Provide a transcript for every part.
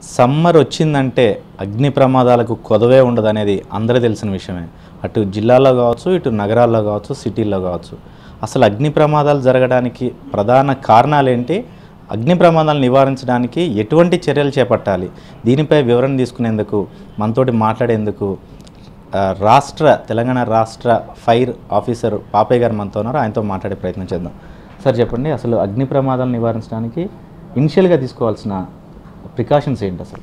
summer వచ్చిందంటే అగ్ని ప్రమాదాలకు కొదవే ఉండదు అనేది అందరూ తెలిసిన విషయమే అటు జిల్లాల్లో కావచ్చు ఇటు నగరాల్లో కావచ్చు సిటీల్లో కావచ్చు అసలు అగ్ని ప్రమాదాలు జరగడానికి ప్రధాన కారణాలు ఏంటి అగ్ని ప్రమాదాలు నివారించడానికి ఎటువంటి చర్యలు చేపట్టాలి దీనిపై వివరణ తీసుకునేందుకు మనతోటి మాట్లాడేందుకు ఆ, రాష్ట్ర తెలంగాణ రాష్ట్ర ఫైర్ ఆఫీసర్ పాపయ్య గారు మనతో ఉన్నారు ఆయనతో మాట్లాడే ప్రయత్నం చేద్దాం సార్ చెప్పండి అసలు అగ్ని ప్రమాదాలు నివారించడానికి ఇనిషియల్గా తీసుకోవాల్సిన ప్రికాషన్స్ ఏంటి అసలు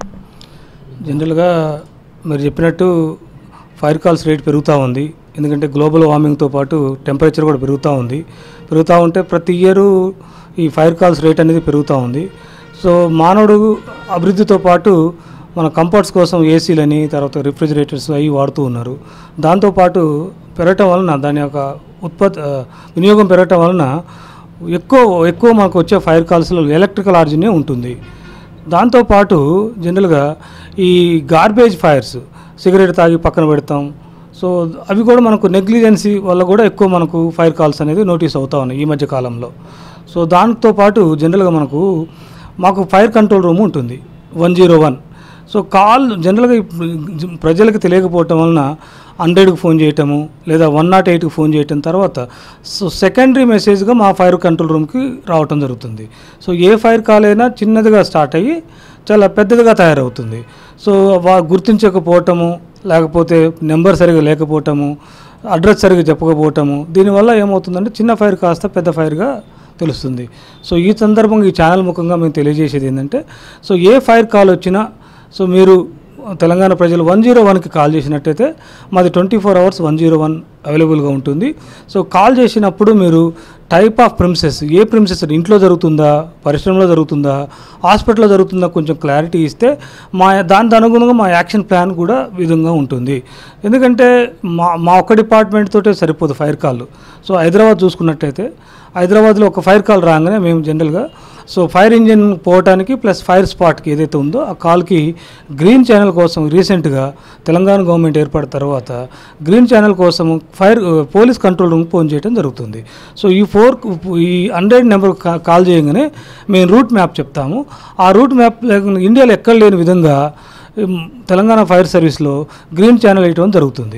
జనరల్గా మీరు చెప్పినట్టు ఫైర్ కాల్స్ రేట్ పెరుగుతూ ఉంది ఎందుకంటే గ్లోబల్ వార్మింగ్తో పాటు టెంపరేచర్ కూడా పెరుగుతూ ఉంది పెరుగుతూ ఉంటే ప్రతి ఇయరు ఈ ఫైర్ కాల్స్ రేట్ అనేది పెరుగుతూ ఉంది సో మానవుడు అభివృద్ధితో పాటు మన కంఫర్ట్స్ కోసం ఏసీలని తర్వాత రిఫ్రిజిరేటర్స్ అవి వాడుతూ ఉన్నారు దాంతోపాటు పెరగటం వలన దాని యొక్క ఉత్పత్తి ఆ, వినియోగం పెరగటం వలన ఎక్కువ ఎక్కువ మనకు వచ్చే ఫైర్ కాల్స్లో ఎలక్ట్రికల్ ఆర్జినే ఉంటుంది దాంతోపాటు జనరల్గా ఈ గార్బేజ్ ఫైర్స్ సిగరెట్ తాగి పక్కన పెడతాం సో అవి కూడా మనకు నెగ్లిజెన్సీ వల్ల కూడా ఎక్కువ మనకు ఫైర్ కాల్స్ అనేది నోటీస్ అవుతా ఉన్నాయి ఈ మధ్య కాలంలో సో దాంతో పాటు జనరల్గా మనకు మాకు ఫైర్ కంట్రోల్ రూమ్ ఉంటుంది one zero one so call జనరల్గా ఇప్పుడు ప్రజలకు తెలియకపోవటం వలన హండ్రెడ్కి ఫోన్ చేయటము లేదా వన్ నాట్ ఎయిట్కి ఫోన్ చేయటం తర్వాత సో సెకండరీ మెసేజ్గా మా ఫైర్ కంట్రోల్ రూమ్కి రావటం జరుగుతుంది సో ఏ ఫైర్ కాల్ అయినా చిన్నదిగా స్టార్ట్ అయ్యి చాలా పెద్దదిగా తయారవుతుంది సో వా గుర్తించకపోవటము లేకపోతే నెంబర్ సరిగా లేకపోవటము అడ్రస్ సరిగా చెప్పకపోవటము దీనివల్ల ఏమవుతుందంటే చిన్న ఫైర్ కాస్త పెద్ద ఫైర్గా తెలుస్తుంది సో ఈ సందర్భంగా ఈ ఛానల్ ముఖంగా మేము తెలియజేసేది ఏంటంటే సో ఏ ఫైర్ కాల్ వచ్చినా సో మీరు తెలంగాణ ప్రజలు వన్ జీరో వన్కి కాల్ చేసినట్టయితే మాది twenty four hours one zero one అవైలబుల్గా ఉంటుంది సో కాల్ చేసినప్పుడు మీరు type of premises a premises ఇంట్లో జరుగుతుందా పరిశ్రమలో జరుగుతుందా హాస్పిటల్లో జరుగుతుందా కొంచెం క్లారిటీ ఇస్తే మా దానికి అనుగుణంగా మా యాక్షన్ ప్లాన్ కూడా విధంగా ఉంటుంది ఎందుకంటే మా మా ఒక్క డిపార్ట్మెంట్ తోటే సరిపోదు ఫైర్ కాల్ సో హైదరాబాద్ చూసుకున్నట్టయితే హైదరాబాద్లో ఒక ఫైర్ కాల్ రాగానే మేము జనరల్గా సో ఫైర్ ఇంజిన్ పోవటానికి ప్లస్ ఫైర్ స్పాట్కి ఏదైతే ఉందో ఆ కాల్కి గ్రీన్ ఛానల్ కోసం రీసెంట్గా తెలంగాణ గవర్నమెంట్ ఏర్పడిన తర్వాత గ్రీన్ ఛానల్ కోసం fire police control room phone చేయడం జరుగుతుంది సో ఈ ఫోర్ ఈ హండ్రెడ్ నెంబర్ కాల్ చేయగానే మేము రూట్ మ్యాప్ చెప్తాము ఆ రూట్ మ్యాప్ లేకుండా ఇండియాలో ఎక్కడ లేని విధంగా ఉమ్, తెలంగాణ ఫైర్ సర్వీస్లో గ్రీన్ ఛానల్ వేయటం జరుగుతుంది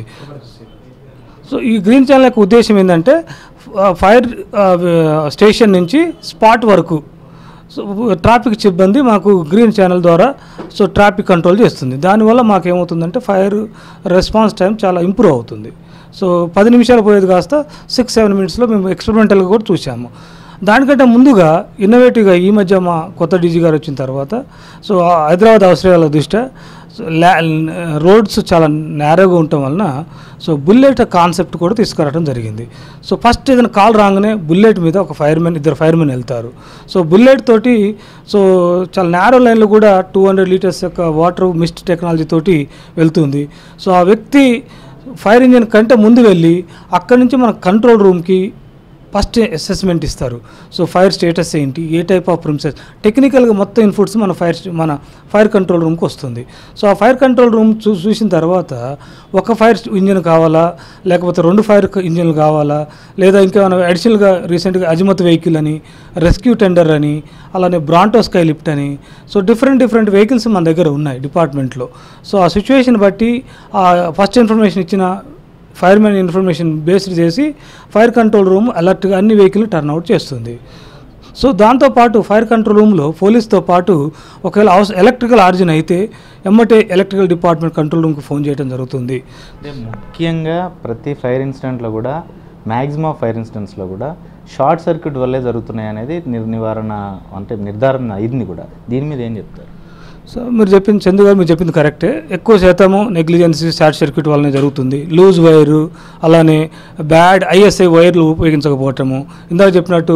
సో ఈ గ్రీన్ ఛానల్ యొక్క ఉద్దేశం ఏంటంటే ఆ, ఫైర్ ఆ, స్టేషన్ నుంచి స్పాట్ వరకు సో ట్రాఫిక్ సిబ్బంది మాకు గ్రీన్ ఛానల్ ద్వారా సో ట్రాఫిక్ కంట్రోల్ చేస్తుంది దానివల్ల మాకు ఏమవుతుందంటే ఫైర్ రెస్పాన్స్ టైం చాలా ఇంప్రూవ్ అవుతుంది సో పది నిమిషాలు పోయేది కాస్త సిక్స్ సెవెన్ మినిట్స్లో మేము ఎక్స్పెరిమెంటల్గా కూడా చూసాము దానికంటే ముందుగా ఇన్నోవేటివ్గా ఈ మధ్య మా కొత్త డీజీ గారు వచ్చిన తర్వాత సో ఆ హైదరాబాద్ అవసరాల దృష్ట్యా సో లా రోడ్స్ చాలా నేరోగా ఉండటం వలన సో బుల్లెట్ కాన్సెప్ట్ కూడా తీసుకురావడం జరిగింది సో ఫస్ట్ ఏదైనా కాల్ రాగానే బుల్లెట్ మీద ఒక ఫైర్మెన్ ఇద్దరు ఫైర్మెన్ వెళ్తారు సో బుల్లెట్ తోటి సో చాలా నేరో లైన్లో కూడా టూ హండ్రెడ్ లీటర్స్ యొక్క వాటర్ మిస్ట్ టెక్నాలజీ తోటి వెళ్తుంది సో ఆ వ్యక్తి ఫైర్ ఇంజిన్ కంటే ముందు వెళ్ళి అక్కడి నుంచి మన కంట్రోల్ రూమ్కి ఫస్ట్ అసెస్మెంట్ ఇస్తారు సో ఫైర్ స్టేటస్ ఏంటి ఏ టైప్ ఆఫ్ ప్రిమ్సెస్ టెక్నికల్గా మొత్తం ఇన్పుట్స్ మన ఫైర్ మన ఫైర్ కంట్రోల్ రూమ్కి వస్తుంది సో ఆ ఫైర్ కంట్రోల్ రూమ్ చూ చూసిన తర్వాత ఒక ఫైర్ ఇంజిన్ కావాలా లేకపోతే రెండు ఫైర్ ఇంజిన్లు కావాలా లేదా ఇంకా అడిషనల్గా రీసెంట్గా అజిమత్ వెహికల్ అని రెస్క్యూ టెండర్ అని అలానే బ్రాంటో స్కై లిఫ్ట్ అని సో డిఫరెంట్ డిఫరెంట్ వెహికల్స్ మన దగ్గర ఉన్నాయి డిపార్ట్మెంట్లో సో ఆ సిచ్యువేషన్ బట్టి ఆ ఫస్ట్ ఇన్ఫర్మేషన్ ఇచ్చిన ఫైర్మెన్ ఇన్ఫర్మేషన్ బేస్డ్ చేసి ఫైర్ కంట్రోల్ రూమ్ అలర్ట్గా అన్ని వెహికల్ టర్న్అవుట్ చేస్తుంది సో దాంతోపాటు ఫైర్ కంట్రోల్ రూమ్లో పోలీస్తో పాటు ఒకవేళ అవస ఎలక్ట్రికల్ ఆర్జిన్ అయితే ఎమ్మటే ఎలక్ట్రికల్ డిపార్ట్మెంట్ కంట్రోల్ రూమ్కి ఫోన్ చేయడం జరుగుతుంది అంటే ముఖ్యంగా ప్రతి ఫైర్ ఇన్సిడెంట్లో కూడా మ్యాక్సిమం ఫైర్ ఇన్సిడెంట్స్లో కూడా షార్ట్ సర్క్యూట్ వల్లే జరుగుతున్నాయి అనేది నిర్ నివారణ అంటే నిర్ధారణ అయింది కూడా దీని మీద ఏం చెప్తారు సో మీరు చెప్పింది చందు గారు మీరు చెప్పింది కరెక్టే ఎక్కువ శాతము నెగ్లిజెన్సీ షార్ట్ సర్క్యూట్ వల్లనే జరుగుతుంది లూజ్ వైరు అలానే బ్యాడ్ ఐఎస్ఐ వైర్లు ఉపయోగించకపోవటము ఇందాక చెప్పినట్టు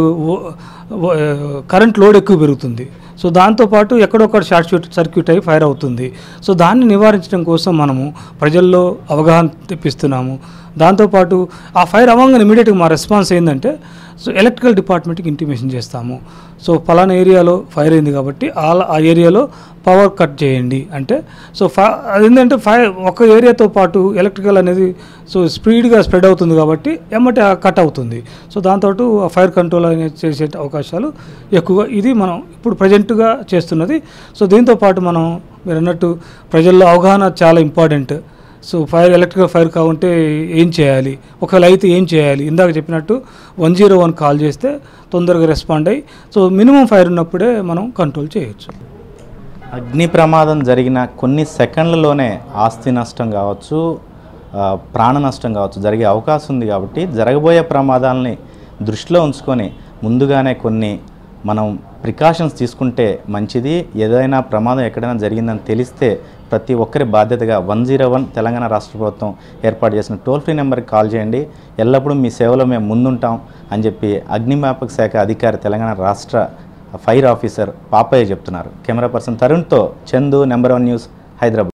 కరెంట్ లోడ్ ఎక్కువ పెరుగుతుంది సో దాంతోపాటు ఎక్కడొక్కడ షార్ట్ సర్క్యూట్ సర్క్యూట్ అయి ఫైర్ అవుతుంది సో దాన్ని నివారించడం కోసం మనము ప్రజల్లో అవగాహన తెప్పిస్తున్నాము దాంతోపాటు ఆ ఫైర్ అవ్వగానే ఇమీడియట్గా మా రెస్పాన్స్ ఏంటంటే సో ఎలక్ట్రికల్ డిపార్ట్మెంట్కి ఇంటిమేషన్ చేస్తాము సో పలానా ఏరియాలో ఫైర్ అయింది కాబట్టి ఆ- ఆ ఏరియాలో పవర్ కట్ చేయండి అంటే సో ఫా అదేంటంటే ఫైర్ ఒక ఏరియాతో పాటు ఎలక్ట్రికల్ అనేది సో స్పీడ్గా స్ప్రెడ్ అవుతుంది కాబట్టి ఎమ్మటే కట్ అవుతుంది సో దాంతో ఆ ఫైర్ కంట్రోల్ అనేది చేసే అవకాశాలు ఎక్కువగా ఇది మనం ఇప్పుడు ప్రజెంట్గా చేస్తున్నది సో దీంతో పాటు మనం మీరు అన్నట్టు ప్రజల్లో అవగాహన చాలా important so fire electrical fire కాకుంటే ఏం చేయాలి ఒకవేళ అయితే ఏం చేయాలి ఇందాక చెప్పినట్టు వన్ జీరో వన్ కాల్ చేస్తే తొందరగా రెస్పాండ్ అయ్యి సో మినిమం ఫైర్ ఉన్నప్పుడే మనం కంట్రోల్ చేయొచ్చు అగ్ని ప్రమాదం జరిగిన కొన్ని సెకండ్లలోనే ఆస్తి నష్టం కావచ్చు ఆ, ప్రాణ నష్టం కావచ్చు జరిగే అవకాశం ఉంది కాబట్టి జరగబోయే ప్రమాదాలని దృష్టిలో ఉంచుకొని ముందుగానే కొన్ని మనం ప్రికాషన్స్ తీసుకుంటే మంచిది ఏదైనా ప్రమాదం ఎక్కడైనా జరిగిందని తెలిస్తే ప్రతి ఒక్కరి బాధ్యతగా వన్ జీరో వన్ తెలంగాణ రాష్ట్ర ప్రభుత్వం ఏర్పాటు చేసిన టోల్ ఫ్రీ నెంబర్కి కాల్ చేయండి ఎల్లప్పుడూ మీ సేవలో మేము ముందుంటాం అని చెప్పి అగ్నిమాపక శాఖ అధికారి తెలంగాణ రాష్ట్ర ఫైర్ ఆఫీసర్ పాపయ్య చెప్తున్నారు కెమెరా పర్సన్ తరుణ్తో Chandu number one news Hyderabad